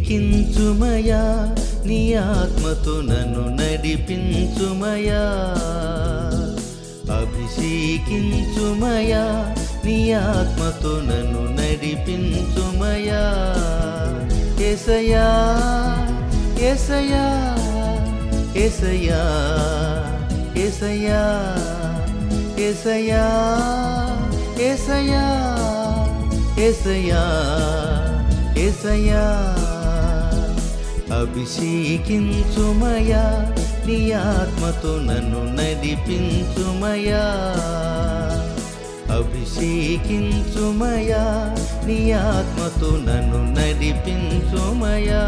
అభిషేకించుమయా నీ ఆత్మతో నన్ను నడిపించుమయా అభిషేకించుమయా నీ ఆత్మతో నన్ను నడిపించుమయా ఎసయా ఎసయా ఎసయా ఎసయా ఎసయా ఎసయా ఎసయా ఎసయా అభిషేకించుమయా నీ ఆత్మతో నన్ను నడిపించుమయా అభిషేకించుమయా నీ ఆత్మతో నన్ను నడిపించుమయా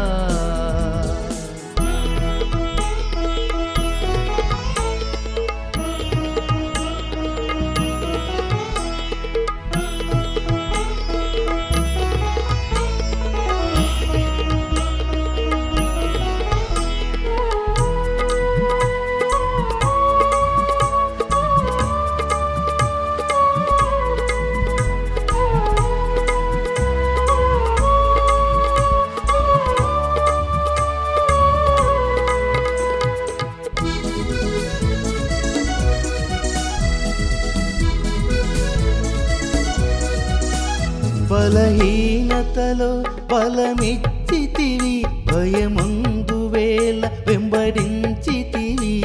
బలహీనతలో బలమిచ్చితివి భయముందు వేళ వెంబడించితివి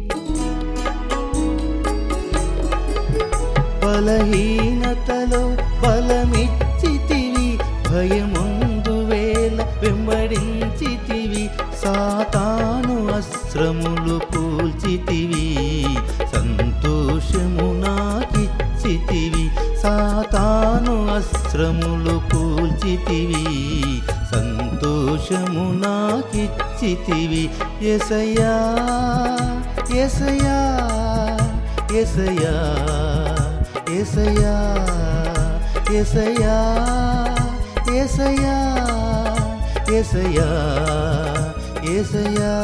బలహీనతలో బలమిచ్చితివి భయముందు వేళ వెంబడించితివి సాతాను అస్త్రములు కూల్చితివి సంతోషము నాకిచ్చితివి సాతాను అస్త్రములు కూల్చితివి సంతోషము నాకిచ్చితివి ఎసయా ఎసయా ఎసయా ఎసయా ఎసయా ఎసయా ఎసయా ఎసయా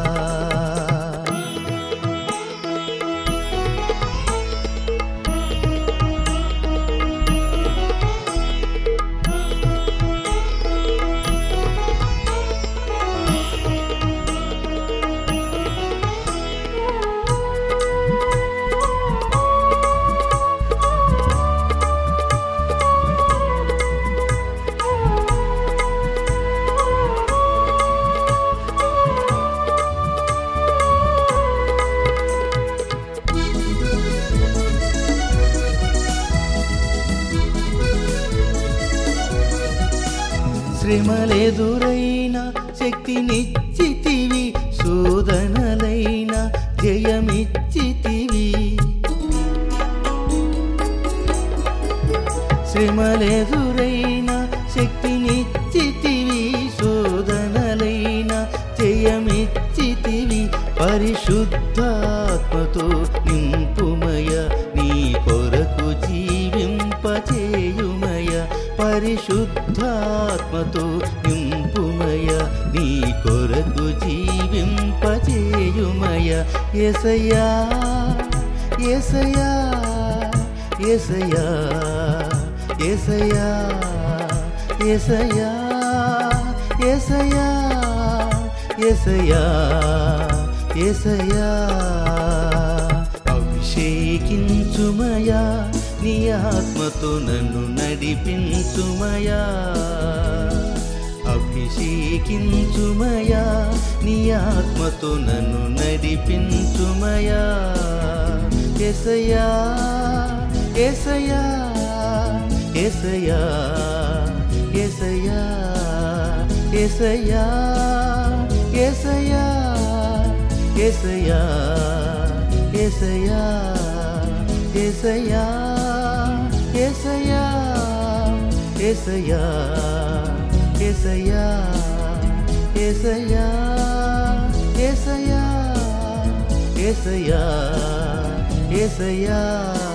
శ్రమలెదురైన శక్తినిచ్చితివి శోధనలైన జయమిచ్చితివి శ్రమలెదురైన శక్తినిచ్చితివి శోధనలైన జయమిచ్చితివి పరిశుద్ధాత్మతో నింపుమయ నీ కొరకు జీవింపచేయుమయ పరిశుద్ధాత్మతో నింపుమయ నీ కొరకు జీవింపచేయుమయ ఎసయా ఎసయా ఎసయా ఎసయా ఎసయా ఎసయా ఎసయా ఎసయా అభిషేకించుమయా నీ ఆత్మతో నన్ను నడిపించుమయా అభిషేకించుమయా నీ ఆత్మతో నన్ను నడిపించుమయా ఎసయా ఎసయా ఎసయా ఎసయా ఎసయా ఎసయా ఎసయా ఎసయా ఎసయా ఎసయా ఎసయా ఎసయా ఎసయా ఎసయా ఎసయా ఎసయా